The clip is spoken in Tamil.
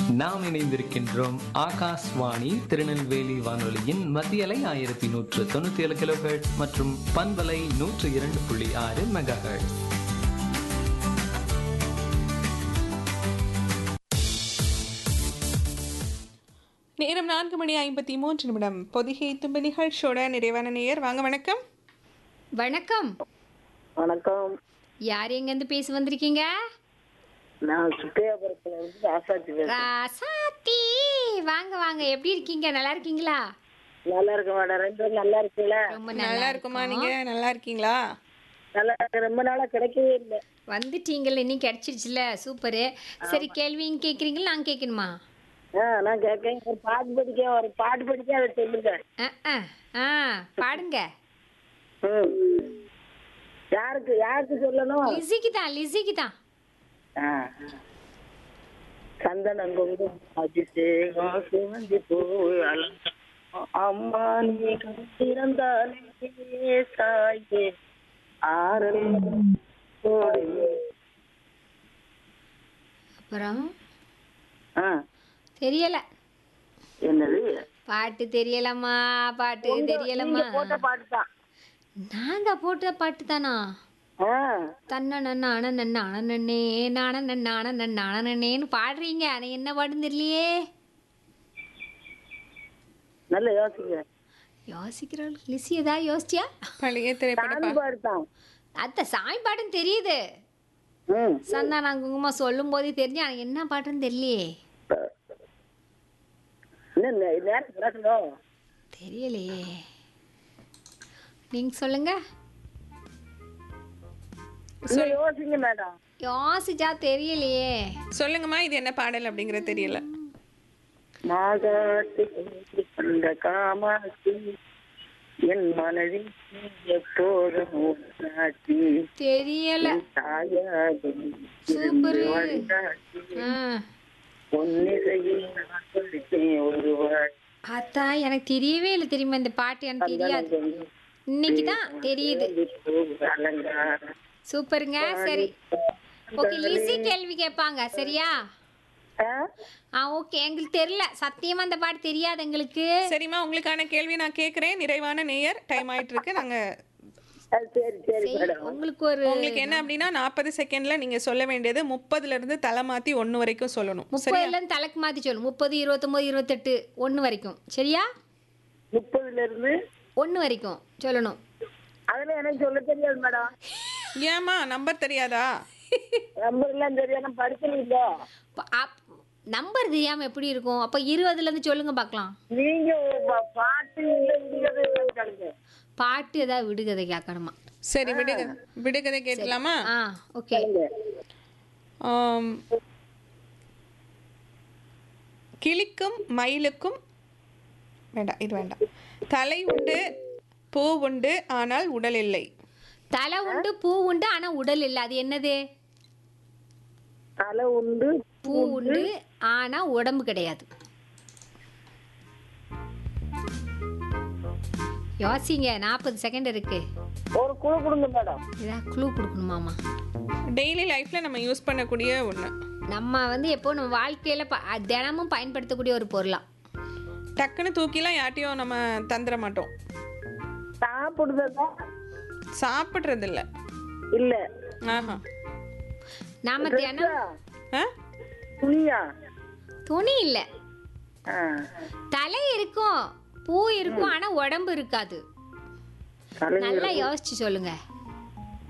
நாம் இணைந்திருக்கின்றோம் ஆகாஷ்வாணி திருநெல்வேலி வானொலியின் மத்தியலை ஆயிரத்தி நூற்று தொண்ணூத்தி ஏழு கிலோஹெர்ட்ஸ் மற்றும் பண்பலை நூற்று இரண்டு புள்ளி ஆறு மெகா நேரம் நான்கு மணி ஐம்பத்தி மூன்று நிமிடம் பொதிகை தும்பு நிகழ்ச்சியோட நிறைவான நேயர் வாங்க வணக்கம் வணக்கம் வணக்கம் யார் எங்கேருந்து பேசி வந்திருக்கீங்க நான் சுட்டையாபுரத்துல இருந்து ராசாத்தி பேசுறேன் ராசாத்தி வாங்க வாங்க எப்படி இருக்கீங்க நல்லா இருக்கீங்களா நல்லா இருக்கு மேடம் ரெண்டு பேரும் நல்லா இருக்கீங்களா ரொம்ப நல்லா இருக்குமா நீங்க நல்லா இருக்கீங்களா நல்லா இருக்கு ரொம்ப நாளா கிடைக்கவே இல்லை வந்துட்டீங்கல்ல இன்னும் கிடைச்சிருச்சுல சூப்பரு சரி கேள்வியும் கேட்குறீங்களா நான் கேட்கணுமா ஆ நான் கேட்கேன் ஒரு பாட்டு படிக்க ஒரு பாட்டு படிக்க அதை சொல்லுங்க ஆ ஆ ஆ பாடுங்க ம் யாருக்கு யாருக்கு சொல்லணும் லிசிக்கு தான் லிசிக்கு தான் ஆ சந்தனம் குங்குமம் அபிஷேகம் சிவந்தி பூ அலங்காரம் அம்மா நீ திறந்தாலே சாயே ஆரல் ஓடு அப்புறம் ஆ தெரியல என்னது பாட்டு தெரியலம்மா பாட்டு தெரியலம்மா நீங்க போட்ட பாட்டு தான் நாங்க போட்ட பாட்டு தானா ஆ தன்ன நன்ன அண நன்ன அண நன்னே நான நன்ன அண நன்ன அண நன்னேன்னு பாடுறீங்க ஆனால் என்ன பாட்டுன்னு தெரியலையே நல்ல யோசிங்க யோசிக்கிறாள் லிசி ஏதாவது யோசிச்சியா பழைய திரைப்பட சாமி பா- பாட்டு தான் அத்தை சாமி பாட்டுன்னு தெரியுது ம் சந்தானா குங்குமம் சொல்லும் போதே தெரிஞ்சு ஆனால் என்ன பாட்டுன்னு தெரியலையே இன்னும் நே- நேரம் கிடக்கணும் தெரியலையே நீங்க சொல்லுங்க இன்னும் யோசிங்க மேடம் யோசிச்சா தெரியலையே சொல்லுங்கம்மா இது என்ன பாடல் அப்படிங்கறது தெரியல மாகாட்டி அந்த காமாட்சி என் மனதில் எப்போதும் உன்னாட்சி தெரியல தாயாக சூப்பரு. வழிகாட்டி ஆ பொன்னிசையில் நான் படித்தேன் ஒரு வாட்டி அதான் எனக்கு தெரியவே இல்லை தெரியுமா இந்த பாட்டு எனக்கு தெரியாது இன்னைக்கு தான் தெரியுது அலங்காரம் சூப்பருங்க சரி ஓகே லிசி கேள்வி கேட்பாங்க சரியா ஆ? ஆ ஓகே எங்களுக்கு தெரியல சத்தியமா அந்த பாட்டு தெரியாது எங்களுக்கு சரிம்மா உங்களுக்கான கேள்வி நான் கேட்கிறேன் நிறைவான நேயர் டைம் ஆயிட்டு இருக்கு நாங்க ஆ, சரி சரி மேடம் உங்களுக்கு ஒரு உங்களுக்கு என்ன அப்படின்னா நாற்பது செகண்ட்ல நீங்க சொல்ல வேண்டியது முப்பதுல இருந்து தலை மாத்தி ஒன்னு வரைக்கும் சொல்லணும் முப்பதுல இருந்து தலைக்கு மாத்தி சொல்லு முப்பது இருபத்தொன்பது இருபத்தெட்டு ஒன்று வரைக்கும் சரியா முப்பதுல இருந்து ஒன்று வரைக்கும் சொல்லணும் அதுல எனக்கு சொல்ல தெரியாது மேடம் ஏமா நம்பர் தெரியாதா நம்பர் எல்லாம் தெரியாது படிக்கல ப- அப்- நம்பர் தெரியாம எப்படி இருக்கும் அப்போ இருபதுல இருந்து சொல்லுங்க பார்க்கலாம் நீங்க பா- பாட்டு இல்ல விடுகதை இல்லைன்னு கேளுங்க. பாட்டு ஏதாவது விடுகதை கேட்கணுமா சரி விடுக விடுகதை கேட்கலாமா ஆ ஓகே ஆம். கிளிக்கும் மயிலுக்கும் வேண்டாம் இது வேண்டாம் தலை உண்டு பூ உண்டு ஆனால் உடல் இல்லை தலை உண்டு பூ உண்டு ஆனா உடல் இல்லை அது என்னது தலை உண்டு பூ உண்டு ஆனா உடம்பு கிடையாது யோசிங்க நாற்பது செகண்ட் இருக்கு ஒரு குழு கொடுங்க மேடம் இதான் க்ளூ கொடுக்கணுமாமா டெய்லி லைஃப்ல நம்ம யூஸ் பண்ணக்கூடிய ஒன்று நம்ம வந்து எப்போ நம்ம வாழ்க்கையில ப- அ- தினமும் பயன்படுத்தக்கூடிய ஒரு பொருளா டக்குன்னு தூக்கிலாம் யார்ட்டையும் நம்ம தந்துட மாட்டோம் சாப்பிடுறதா சாப்பிட்றது இல்ல இல்ல ஆஹா நாம தினம் ஆ துணியா துணி இல்லை ஆ. தலை இருக்கும் பூ இருக்கும் ஆனா உடம்பு இருக்காது தலை நல்லா யோசிச்சு சொல்லுங்க